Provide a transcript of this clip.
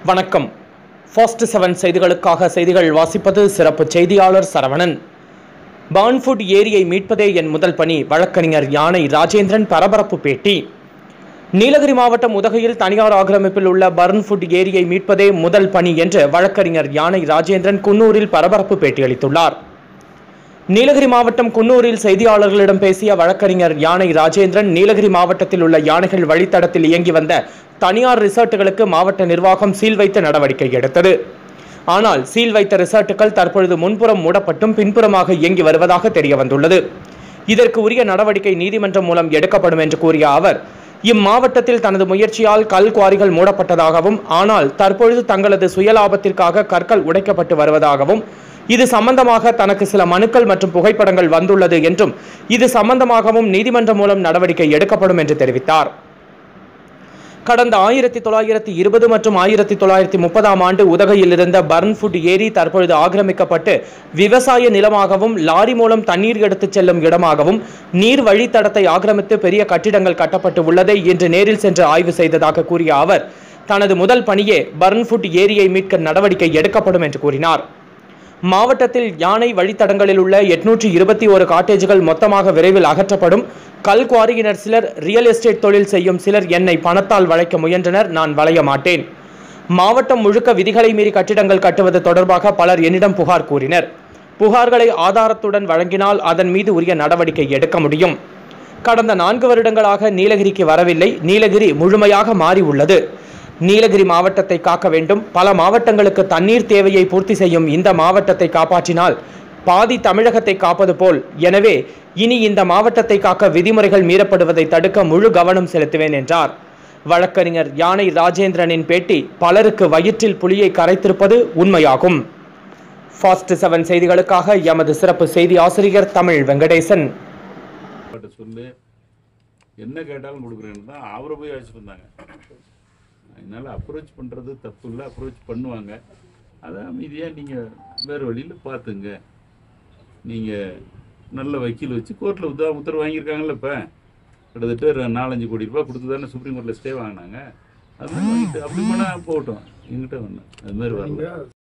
வணக்கம் fast seven செய்திகளுக்காக செய்திகள் வாசிப்பது சிறப்பு செய்தியாளர் சரவணன் பான்ஃபுட் ஏரியை மீட்பதே என் முதல் பணி வழக்கறிஞர் யானை ராஜேந்திரன் பரபரப்பு பேட்டி நீலகிரி மாவட்டம் உதகையில் தனியார் ஆக்கிரமிப்பில் உள்ள பர்ன்ஃபுட் ஏரியை மீட்பதே முதல் பணி என்று வழக்கறிஞர் யானை ராஜேந்திரன் குன்னூரில் பரபரப்பு பேட்டியளித்துள்ளார் நீலகிரி மாவட்டம் குன்னூரில் செய்தியாளர்களிடம் பேசிய வழக்கறிஞர் யானை ராஜேந்திரன் நீலகிரி மாவட்டத்தில் உள்ள யானைகள் வழித்தடத்தில் இயங்கி வந்த தனியார் ரிசார்ட்டுகளுக்கு மாவட்ட நிர்வாகம் சீல் வைத்த நடவடிக்கை எடுத்தது ஆனால் சீல் வைத்த ரிசார்ட்டுகள் தற்பொழுது முன்புறம் மூடப்பட்டும் பின்புறமாக இயங்கி வருவதாக தெரிய வந்துள்ளது இதற்கு உரிய நடவடிக்கை நீதிமன்றம் மூலம் எடுக்கப்படும் என்று கூறிய அவர் இம்மாவட்டத்தில் தனது முயற்சியால் கல் குவாரிகள் மூடப்பட்டதாகவும் ஆனால் தற்பொழுது தங்களது சுயலாபத்திற்காக கற்கள் உடைக்கப்பட்டு வருவதாகவும் இது சம்பந்தமாக தனக்கு சில மனுக்கள் மற்றும் புகைப்படங்கள் வந்துள்ளது என்றும் இது சம்பந்தமாகவும் நீதிமன்றம் மூலம் நடவடிக்கை எடுக்கப்படும் என்று தெரிவித்தார் கடந்த ஆயிரத்தி தொள்ளாயிரத்தி இருபது மற்றும் ஆயிரத்தி தொள்ளாயிரத்தி முப்பதாம் ஆண்டு உதகையில் இருந்த பர்ன்ஃபுட் ஏரி தற்பொழுது ஆக்கிரமிக்கப்பட்டு விவசாய நிலமாகவும் லாரி மூலம் தண்ணீர் எடுத்துச் செல்லும் இடமாகவும் நீர் வழித்தடத்தை ஆக்கிரமித்து பெரிய கட்டிடங்கள் கட்டப்பட்டு உள்ளதை இன்று நேரில் சென்று ஆய்வு செய்ததாக கூறிய அவர் தனது முதல் பணியே பர்ன்ஃபுட் ஏரியை மீட்க நடவடிக்கை எடுக்கப்படும் என்று கூறினார் மாவட்டத்தில் யானை வழித்தடங்களில் உள்ள எட்நூற்றி இருபத்தி ஒரு காட்டேஜுகள் மொத்தமாக விரைவில் அகற்றப்படும் கல் குவாரியினர் சிலர் ரியல் எஸ்டேட் தொழில் செய்யும் சிலர் என்னை பணத்தால் வளைக்க முயன்றனர் நான் வளைய மாட்டேன் மாவட்டம் முழுக்க விதிகளை மீறி கட்டிடங்கள் கட்டுவது தொடர்பாக பலர் என்னிடம் புகார் கூறினர் புகார்களை ஆதாரத்துடன் வழங்கினால் அதன் மீது உரிய நடவடிக்கை எடுக்க முடியும் கடந்த நான்கு வருடங்களாக நீலகிரிக்கு வரவில்லை நீலகிரி முழுமையாக மாறி உள்ளது நீலகிரி மாவட்டத்தை காக்க வேண்டும் பல மாவட்டங்களுக்கு தண்ணீர் தேவையை பூர்த்தி செய்யும் இந்த மாவட்டத்தை காப்பாற்றினால் பாதி தமிழகத்தை காப்பது போல் எனவே இனி இந்த மாவட்டத்தை காக்க விதிமுறைகள் மீறப்படுவதை தடுக்க முழு கவனம் செலுத்துவேன் என்றார் வழக்கறிஞர் யானை ராஜேந்திரனின் பேட்டி பலருக்கு வயிற்றில் புலியை கரைத்திருப்பது உண்மையாகும் ஃபாஸ்ட் செவன் செய்திகளுக்காக எமது சிறப்பு செய்தி ஆசிரியர் தமிழ் வெங்கடேசன் அவர்கிட்ட சொல்லு என்ன கேட்டாலும் கொடுக்குறேன்னு தான் அவரை போய் அழைச்சிட்டு வந்தாங்க அதனால அப்ரோச் பண்ணுறது தப்பு இல்லை அப்ரோச் பண்ணுவாங்க அதை அமைதியாக நீங்கள் வேறு வழியில் பார்த்துங்க நீங்கள் நல்ல வக்கீல் வச்சு கோர்ட்டில் உத்தர உத்தரவு வாங்கியிருக்காங்கல்ல இப்போ கிட்டத்தட்ட ஒரு நாலஞ்சு கோடி ரூபாய் கொடுத்து தானே சுப்ரீம் கோர்ட்டில் ஸ்டே வாங்கினாங்க அது மாதிரி வாங்கிட்டு அப்படி பண்ணால் போகட்டும் எங்கிட்ட ஒன்று அது மாதிரி வரல